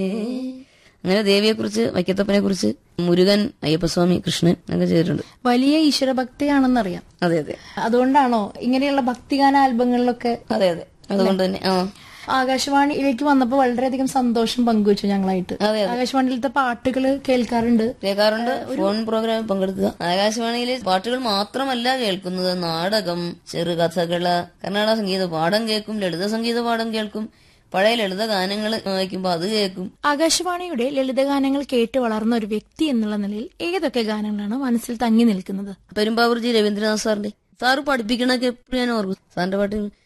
അങ്ങനെ ദേവിയെ കുറിച്ച് വൈക്കത്തപ്പനെ കുറിച്ച് മുരുകൻ അയ്യപ്പസ്വാമി കൃഷ്ണൻ ഒക്കെ ചെയ്തിട്ടുണ്ട് വലിയ ഈശ്വരഭക്തിയാണെന്നറിയാം അതെ അതെ അതുകൊണ്ടാണോ ഇങ്ങനെയുള്ള ഭക്തിഗാന ആൽബങ്ങളിലൊക്കെ അതെ അതെ അതുകൊണ്ട് തന്നെ ആ ആകാശവാണിയിലേക്ക് വന്നപ്പോൾ വളരെയധികം സന്തോഷം പങ്കുവച്ചു ഞങ്ങളായിട്ട് അതെ, ആകാശവാണിയിലത്തെ പാട്ടുകൾ കേൾക്കാറുണ്ട് കേൾക്കാറുണ്ട് ഫോൺ പ്രോഗ്രാമിൽ പങ്കെടുക്കുക ആകാശവാണിയിലെ പാട്ടുകൾ മാത്രമല്ല കേൾക്കുന്നത് നാടകം ചെറുകഥകള് കർണാടക സംഗീത പാഠം കേൾക്കും ലളിത സംഗീത പാഠം കേൾക്കും പഴയ ലളിത ഗാനങ്ങൾ വായിക്കുമ്പോ അത് കേൾക്കും ആകാശവാണിയുടെ ലളിതഗാനങ്ങൾ കേട്ട് വളർന്ന ഒരു വ്യക്തി എന്നുള്ള നിലയിൽ ഏതൊക്കെ ഗാനങ്ങളാണ് മനസ്സിൽ തങ്ങി നിൽക്കുന്നത് പെരുമ്പാവൂർ ജി രവീന്ദ്രനാഥ് സാറിന്റെ സാറ് പഠിപ്പിക്കണൊക്കെ എപ്പോഴും ഞാൻ ഓർക്കും സാറിന്റെ പാട്ട്